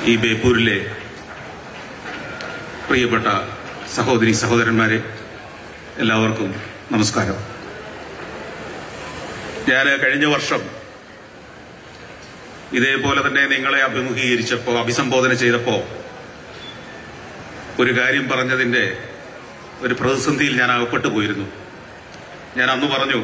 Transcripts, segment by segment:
ഈ ബേപ്പൂരിലെ പ്രിയപ്പെട്ട സഹോദരി സഹോദരന്മാരെ എല്ലാവർക്കും നമസ്കാരം ഞാൻ കഴിഞ്ഞ വർഷം ഇതേപോലെ തന്നെ നിങ്ങളെ അഭിമുഖീകരിച്ചപ്പോ അഭിസംബോധന ചെയ്തപ്പോ ഒരു കാര്യം പറഞ്ഞതിന്റെ ഒരു പ്രതിസന്ധിയിൽ ഞാൻ അകപ്പെട്ടു പോയിരുന്നു ഞാൻ അന്ന് പറഞ്ഞു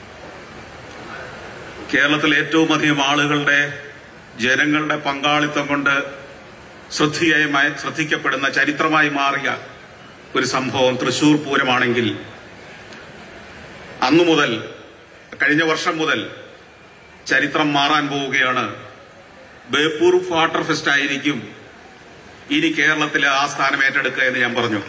കേരളത്തിൽ ഏറ്റവും അധികം ആളുകളുടെ ജനങ്ങളുടെ പങ്കാളിത്തം കൊണ്ട് ശ്രദ്ധേയമായി മായ- ശ്രദ്ധിക്കപ്പെടുന്ന ചരിത്രമായി മാറിയ ഒരു സംഭവം തൃശൂർ പൂരമാണെങ്കിൽ അന്നു മുതൽ കഴിഞ്ഞ വർഷം മുതൽ ചരിത്രം മാറാൻ പോവുകയാണ് ബേപ്പൂർ വാട്ടർ ഫെസ്റ്റ് ആയിരിക്കും ഇനി കേരളത്തിലെ ആ സ്ഥാനം ഏറ്റെടുക്കുക എന്ന് ഞാൻ പറഞ്ഞു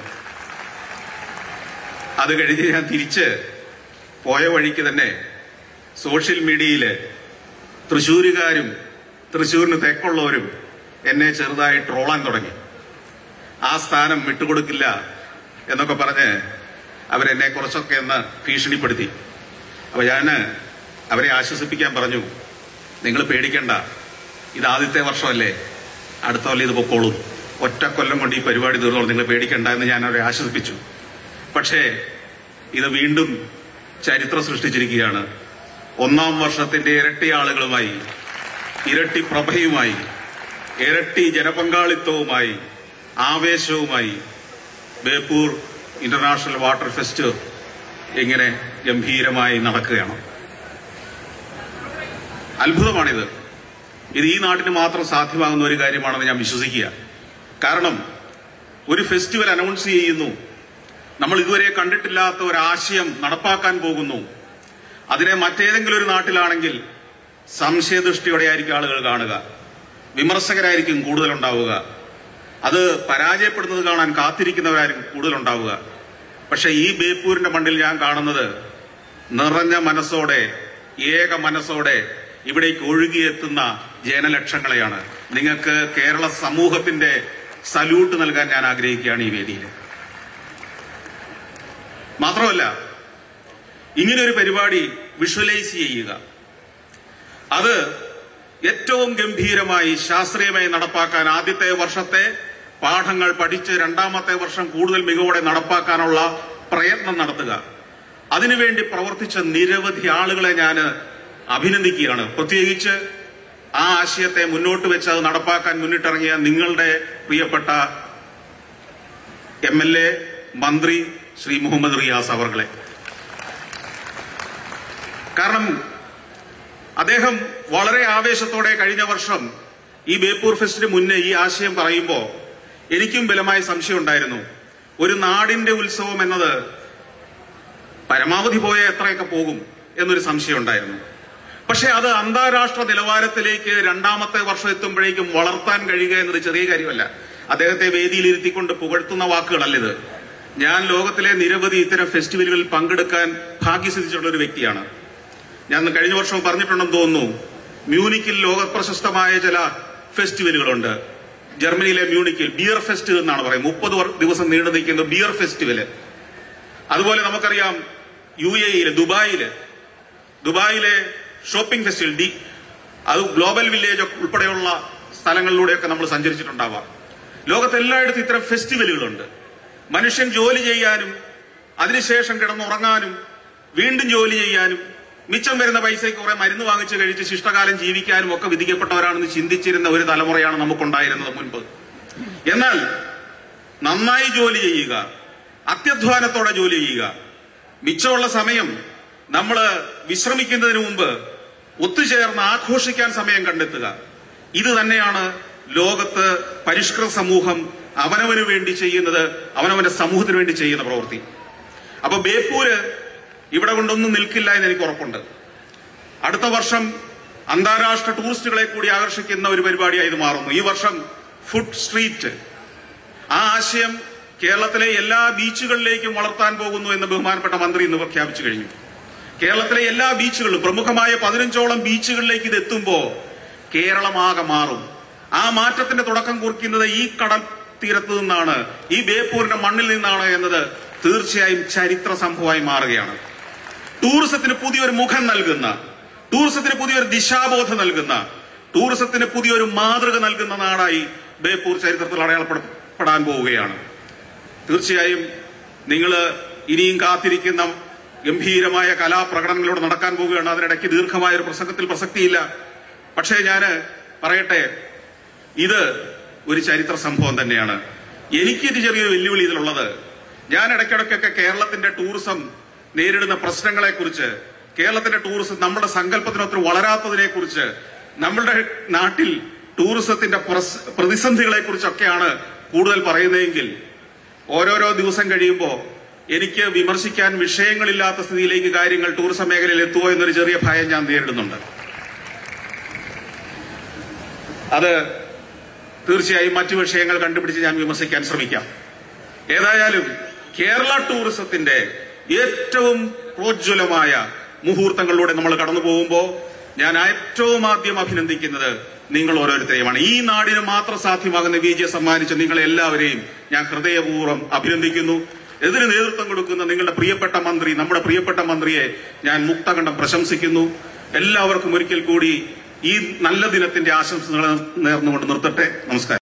അത് കഴിഞ്ഞ് ഞാൻ തിരിച്ച് പോയ വഴിക്ക് തന്നെ സോഷ്യൽ മീഡിയയില് തൃശ്ശൂരുകാരും തൃശ്ശൂരിന് തെക്കുള്ളവരും എന്നെ ചെറുതായി ട്രോളാൻ തുടങ്ങി ആ സ്ഥാനം വിട്ടുകൊടുക്കില്ല എന്നൊക്കെ പറഞ്ഞ് അവരെന്നെ കുറച്ചൊക്കെ ഒന്ന് ഭീഷണിപ്പെടുത്തി അപ്പൊ ഞാന് അവരെ ആശ്വസിപ്പിക്കാൻ പറഞ്ഞു നിങ്ങൾ പേടിക്കണ്ട ഇത് ആദ്യത്തെ വർഷമല്ലേ അടുത്ത കൊല്ലം ഇത് പൊക്കോളും ഒറ്റ കൊല്ലം കൊണ്ട് ഈ പരിപാടി തീർന്നോളും നിങ്ങൾ പേടിക്കണ്ട എന്ന് ഞാൻ അവരെ ആശ്വസിപ്പിച്ചു പക്ഷേ ഇത് വീണ്ടും ചരിത്രം സൃഷ്ടിച്ചിരിക്കുകയാണ് ഒന്നാം വർഷത്തിന്റെ ഇരട്ടി ആളുകളുമായി ഇരട്ടി പ്രഭയുമായി ഇരട്ടി ജനപങ്കാളിത്തവുമായി ആവേശവുമായി ബേപ്പൂർ ഇന്റർനാഷണൽ വാട്ടർ ഫെസ്റ്റ് ഇങ്ങനെ ഗംഭീരമായി നടക്കുകയാണ് അത്ഭുതമാണിത് ഇത് ഈ നാട്ടിന് മാത്രം സാധ്യമാകുന്ന ഒരു കാര്യമാണെന്ന് ഞാൻ വിശ്വസിക്കുക കാരണം ഒരു ഫെസ്റ്റിവൽ അനൗൺസ് ചെയ്യുന്നു നമ്മൾ ഇതുവരെ കണ്ടിട്ടില്ലാത്ത ഒരു ആശയം നടപ്പാക്കാൻ പോകുന്നു അതിനെ മറ്റേതെങ്കിലും ഒരു നാട്ടിലാണെങ്കിൽ സംശയദൃഷ്ടിയോടെ ആയിരിക്കും ആളുകൾ കാണുക വിമർശകരായിരിക്കും കൂടുതലുണ്ടാവുക അത് പരാജയപ്പെടുന്നത് കാണാൻ കാത്തിരിക്കുന്നവരായിരിക്കും കൂടുതലുണ്ടാവുക പക്ഷെ ഈ ബേപ്പൂരിന്റെ മണ്ണിൽ ഞാൻ കാണുന്നത് നിറഞ്ഞ മനസ്സോടെ ഏക മനസ്സോടെ ഇവിടേക്ക് ഒഴുകിയെത്തുന്ന ജനലക്ഷങ്ങളെയാണ് നിങ്ങൾക്ക് കേരള സമൂഹത്തിന്റെ സല്യൂട്ട് നൽകാൻ ഞാൻ ആഗ്രഹിക്കുകയാണ് ഈ വേദിയിൽ മാത്രമല്ല ഇങ്ങനെ ഒരു പരിപാടി വിഷ്വലൈസ് ചെയ്യുക അത് ഏറ്റവും ഗംഭീരമായി ശാസ്ത്രീയമായി നടപ്പാക്കാൻ ആദ്യത്തെ വർഷത്തെ പാഠങ്ങൾ പഠിച്ച് രണ്ടാമത്തെ വർഷം കൂടുതൽ മികവോടെ നടപ്പാക്കാനുള്ള പ്രയത്നം നടത്തുക അതിനുവേണ്ടി പ്രവർത്തിച്ച നിരവധി ആളുകളെ ഞാൻ അഭിനന്ദിക്കുകയാണ് പ്രത്യേകിച്ച് ആ ആശയത്തെ മുന്നോട്ട് വെച്ച് അത് നടപ്പാക്കാൻ മുന്നിട്ടിറങ്ങിയ നിങ്ങളുടെ പ്രിയപ്പെട്ട എം എൽ എ മന്ത്രി ശ്രീ മുഹമ്മദ് റിയാസ് അവർകളെ കാരണം അദ്ദേഹം വളരെ ആവേശത്തോടെ കഴിഞ്ഞ വർഷം ഈ ബേപ്പൂർ ഫെസ്റ്റിന് മുന്നേ ഈ ആശയം പറയുമ്പോൾ എനിക്കും ബലമായ സംശയം ഉണ്ടായിരുന്നു ഒരു നാടിന്റെ ഉത്സവം എന്നത് പരമാവധി പോയ എത്രയൊക്കെ പോകും എന്നൊരു സംശയം ഉണ്ടായിരുന്നു പക്ഷെ അത് അന്താരാഷ്ട്ര നിലവാരത്തിലേക്ക് രണ്ടാമത്തെ വർഷം എത്തുമ്പോഴേക്കും വളർത്താൻ കഴിയുക എന്നത് ചെറിയ കാര്യമല്ല അദ്ദേഹത്തെ വേദിയിൽ ഇരുത്തിക്കൊണ്ട് പുകഴ്ത്തുന്ന വാക്കുകളല്ലിത് ഞാൻ ലോകത്തിലെ നിരവധി ഇത്തരം ഫെസ്റ്റിവലുകളിൽ പങ്കെടുക്കാൻ ഭാഗ്യസിദ്ധിച്ചിട്ടുള്ള ഒരു വ്യക്തിയാണ് ഞാൻ കഴിഞ്ഞ വർഷം പറഞ്ഞിട്ടുണ്ടെന്ന് തോന്നുന്നു മ്യൂണിക്കിൽ ലോകപ്രശസ്തമായ ചില ഫെസ്റ്റിവലുകളുണ്ട് ജർമ്മനിയിലെ മ്യൂണിക്കിൽ ബിയർ ഫെസ്റ്റ് എന്നാണ് പറയുന്നത് മുപ്പത് ദിവസം നീണ്ടു നിൽക്കുന്ന ബിയർ ഫെസ്റ്റിവല് അതുപോലെ നമുക്കറിയാം യു എയില് ദുബായില് ദുബായിലെ ഷോപ്പിംഗ് ഫെസ്റ്റിവൽ ഡി അത് ഗ്ലോബൽ വില്ലേജ് ഒക്കെ ഉൾപ്പെടെയുള്ള സ്ഥലങ്ങളിലൂടെയൊക്കെ നമ്മൾ സഞ്ചരിച്ചിട്ടുണ്ടാവാം ലോകത്തെല്ലായിടത്തും ഇത്തരം ഫെസ്റ്റിവലുകളുണ്ട് മനുഷ്യൻ ജോലി ചെയ്യാനും അതിനുശേഷം കിടന്നുറങ്ങാനും വീണ്ടും ജോലി ചെയ്യാനും മിച്ചം വരുന്ന പൈസയ്ക്ക് കുറെ മരുന്ന് വാങ്ങിച്ച് കഴിച്ച് ശിഷ്ടകാലം ജീവിക്കാനും ഒക്കെ വിധിക്കപ്പെട്ടവരാണെന്ന് ചിന്തിച്ചിരുന്ന ഒരു തലമുറയാണ് നമുക്കുണ്ടായിരുന്നത് മുൻപ് എന്നാൽ നന്നായി ജോലി ചെയ്യുക അത്യധ്വാനത്തോടെ ജോലി ചെയ്യുക മിച്ചമുള്ള സമയം നമ്മൾ വിശ്രമിക്കുന്നതിന് മുമ്പ് ഒത്തുചേർന്ന് ആഘോഷിക്കാൻ സമയം കണ്ടെത്തുക ഇത് തന്നെയാണ് ലോകത്ത് പരിഷ്കൃത സമൂഹം അവനവന് വേണ്ടി ചെയ്യുന്നത് അവനവന്റെ സമൂഹത്തിന് വേണ്ടി ചെയ്യുന്ന പ്രവൃത്തി അപ്പൊ ബേപ്പൂര് ഇവിടെ കൊണ്ടൊന്നും നിൽക്കില്ല എന്ന് എനിക്ക് ഉറപ്പുണ്ട് അടുത്ത വർഷം അന്താരാഷ്ട്ര ടൂറിസ്റ്റുകളെ കൂടി ആകർഷിക്കുന്ന ഒരു പരിപാടിയായി ഇത് മാറുന്നു ഈ വർഷം ഫുഡ് സ്ട്രീറ്റ് ആ ആശയം കേരളത്തിലെ എല്ലാ ബീച്ചുകളിലേക്കും വളർത്താൻ പോകുന്നു എന്ന് ബഹുമാനപ്പെട്ട മന്ത്രി ഇന്ന് പ്രഖ്യാപിച്ചു കഴിഞ്ഞു കേരളത്തിലെ എല്ലാ ബീച്ചുകളിലും പ്രമുഖമായ പതിനഞ്ചോളം ബീച്ചുകളിലേക്ക് ഇത് എത്തുമ്പോ കേരളമാകെ മാറും ആ മാറ്റത്തിന്റെ തുടക്കം കുറിക്കുന്നത് ഈ കടൽ തീരത്ത് നിന്നാണ് ഈ ബേപ്പൂരിന്റെ മണ്ണിൽ നിന്നാണ് എന്നത് തീർച്ചയായും ചരിത്ര സംഭവമായി മാറുകയാണ് ടൂറിസത്തിന് പുതിയൊരു മുഖം നൽകുന്ന ടൂറിസത്തിന് പുതിയൊരു ദിശാബോധം നൽകുന്ന ടൂറിസത്തിന് പുതിയൊരു മാതൃക നൽകുന്ന നാടായി ബേപ്പൂർ ചരിത്രത്തിൽ അടയാളപ്പെടാൻ പോവുകയാണ് തീർച്ചയായും നിങ്ങൾ ഇനിയും കാത്തിരിക്കുന്ന ഗംഭീരമായ കലാപ്രകടനങ്ങളിലൂടെ നടക്കാൻ പോവുകയാണ് അതിനിടയ്ക്ക് ദീർഘമായ ഒരു പ്രസംഗത്തിൽ പ്രസക്തിയില്ല പക്ഷേ ഞാൻ പറയട്ടെ ഇത് ഒരു ചരിത്ര സംഭവം തന്നെയാണ് എനിക്കിത് ചെറിയൊരു വെല്ലുവിളി ഇതിലുള്ളത് ഞാൻ ഇടയ്ക്കിടയ്ക്കൊക്കെ കേരളത്തിന്റെ ടൂറിസം നേരിടുന്ന പ്രശ്നങ്ങളെക്കുറിച്ച് കേരളത്തിന്റെ ടൂറിസം നമ്മുടെ സങ്കല്പത്തിനൊത്ത് വളരാത്തതിനെ കുറിച്ച് നമ്മുടെ നാട്ടിൽ ടൂറിസത്തിന്റെ പ്രസ്- പ്രതിസന്ധികളെ കുറിച്ചൊക്കെയാണ് കൂടുതൽ പറയുന്നതെങ്കിൽ ഓരോരോ ദിവസം കഴിയുമ്പോൾ എനിക്ക് വിമർശിക്കാൻ വിഷയങ്ങളില്ലാത്ത സ്ഥിതിയിലേക്ക് കാര്യങ്ങൾ ടൂറിസം മേഖലയിൽ എത്തുമോ എന്നൊരു ചെറിയ ഭയം ഞാൻ നേരിടുന്നുണ്ട് അത് തീർച്ചയായും മറ്റു വിഷയങ്ങൾ കണ്ടുപിടിച്ച് ഞാൻ വിമർശിക്കാൻ ശ്രമിക്കാം ഏതായാലും കേരള ടൂറിസത്തിന്റെ ഏറ്റവും പ്രോജ്വലമായ മുഹൂർത്തങ്ങളിലൂടെ നമ്മൾ കടന്നു പോകുമ്പോൾ ഞാൻ ഏറ്റവും ആദ്യം അഭിനന്ദിക്കുന്നത് നിങ്ങൾ ഓരോരുത്തരെയുമാണ് ഈ നാടിന് മാത്രം സാധ്യമാകുന്ന വിജയം സമ്മാനിച്ച നിങ്ങളെ എല്ലാവരെയും ഞാൻ ഹൃദയപൂർവ്വം അഭിനന്ദിക്കുന്നു ഇതിന് നേതൃത്വം കൊടുക്കുന്ന നിങ്ങളുടെ പ്രിയപ്പെട്ട മന്ത്രി നമ്മുടെ പ്രിയപ്പെട്ട മന്ത്രിയെ ഞാൻ മുക്തകണ്ഠം പ്രശംസിക്കുന്നു എല്ലാവർക്കും ഒരിക്കൽ കൂടി ഈ നല്ല ദിനത്തിന്റെ ആശംസകൾ നേർന്നുകൊണ്ട് നിർത്തട്ടെ നമസ്കാരം